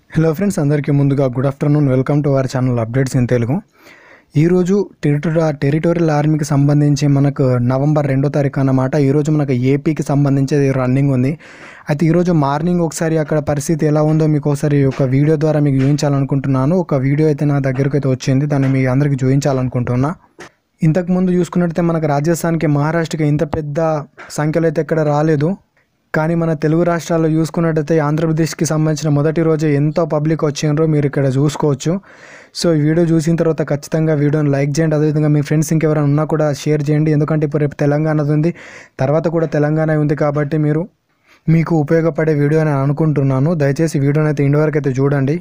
hello friends అందరికీ ముందుగా good afternoon welcome to our channel updates in Telugu ఈరోజు territory territorial ఆర్మీకి సంబంధించి మనకు నవంబర్ రెండో తారీఖు అన్నమాట ఈరోజు మనకు ఏపీకి సంబంధించి రన్నింగ్ ఉంది అయితే ఈరోజు మార్నింగ్ ఒకసారి అక్కడ పరిస్థితి ఎలా ఉందో మీకు ఒకసారి ఒక వీడియో ద్వారా మీకు చూపించాలనుకుంటున్నాను ఒక వీడియో అయితే నా దగ్గరకు అయితే వచ్చింది దాన్ని మీ అందరికీ చూపించాలనుకుంటున్నా ఇంతకు ముందు చూసుకున్నట్టయితే మనకు రాజస్థాన్కి మహారాష్ట్రకి ఇంత పెద్ద సంఖ్యలో అయితే ఎక్కడ రాలేదు కానీ మన తెలుగు రాష్ట్రాల్లో చూసుకున్నట్టయితే ఆంధ్రప్రదేశ్కి సంబంధించిన మొదటి రోజే ఎంతో పబ్లిక్ వచ్చిండ్రో మీరు ఇక్కడ చూసుకోవచ్చు సో ఈ వీడియో చూసిన తర్వాత ఖచ్చితంగా వీడియోని లైక్ చేయండి అదేవిధంగా మీ ఫ్రెండ్స్ ఇంకెవరైనా ఉన్నా కూడా షేర్ చేయండి ఎందుకంటే ఇప్పుడు రేపు తెలంగాణది ఉంది తర్వాత కూడా తెలంగాణ ఉంది కాబట్టి మీరు మీకు ఉపయోగపడే వీడియో అని అనుకుంటున్నాను దయచేసి వీడియోని అయితే ఇండి వరకు అయితే చూడండి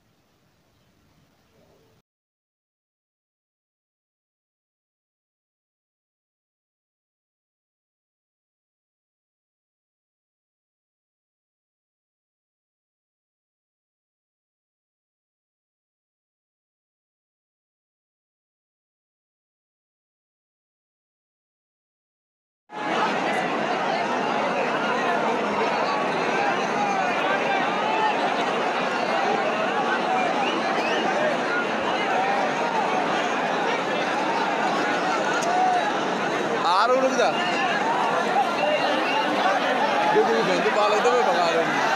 आरो रुक जा देखो ये बंद पाल है तो मैं भगा रहा हूँ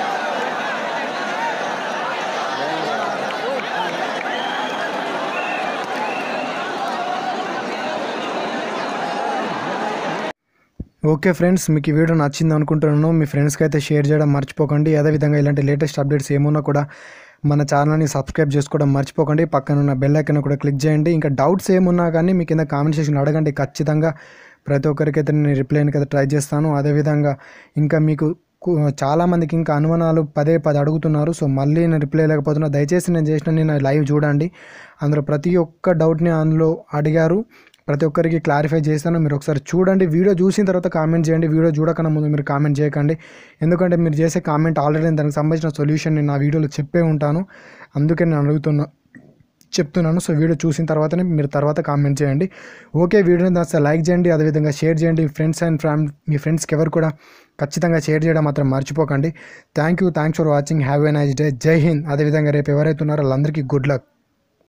ఓకే ఫ్రెండ్స్ మీకు ఈ వీడియో నచ్చింది అనుకుంటున్నాను మీ ఫ్రెండ్స్కి అయితే షేర్ చేయడం మర్చిపోకండి అదేవిధంగా ఇలాంటి లేటెస్ట్ అప్డేట్స్ ఏమున్నా కూడా మన ఛానల్ని సబ్స్క్రైబ్ చేసుకోవడం మర్చిపోకండి పక్కన ఉన్న బెల్ ఐకన్ కూడా క్లిక్ చేయండి ఇంకా డౌట్స్ ఏమున్నా కానీ మీ కింద కామెంట్ సెక్షన్ అడగండి ఖచ్చితంగా ప్రతి ఒక్కరికి అయితే నేను రిప్లైకి అయితే ట్రై చేస్తాను అదేవిధంగా ఇంకా మీకు కు- చాలామందికి ఇంకా అనుమానాలు పదే పదే అడుగుతున్నారు సో మళ్ళీ నేను రిప్లై లేకపోతున్నా దయచేసి నేను చేసిన నేను లైవ్ చూడండి అందులో ప్రతి ఒక్క డౌట్ని అందులో అడిగారు ప్రతి ఒక్కరికి క్లారిఫై చేస్తాను మీరు ఒకసారి చూడండి వీడియో చూసిన తర్వాత కామెంట్ చేయండి వీడియో చూడకన్నా ముందు మీరు కామెంట్ చేయకండి ఎందుకంటే మీరు చేసే కామెంట్ ఆల్రెడీ నేను దానికి సంబంధించిన సొల్యూషన్ నేను నా వీడియోలో చెప్పే ఉంటాను అందుకే నేను అడుగుతున్నా చెప్తున్నాను సో వీడియో చూసిన తర్వాతనే మీరు తర్వాత కామెంట్ చేయండి ఓకే వీడియోని దాని లైక్ చేయండి అదేవిధంగా షేర్ చేయండి మీ ఫ్రెండ్స్ అండ్ ఫ్యామిలీ మీ ఫ్రెండ్స్కి ఎవరు కూడా ఖచ్చితంగా షేర్ చేయడం మాత్రం మర్చిపోకండి thank you thanks for watching have a nice day జై హింద్ అదేవిధంగా రేపు ఎవరైతే ఉన్నారో వాళ్ళందరికీ గుడ్ లక్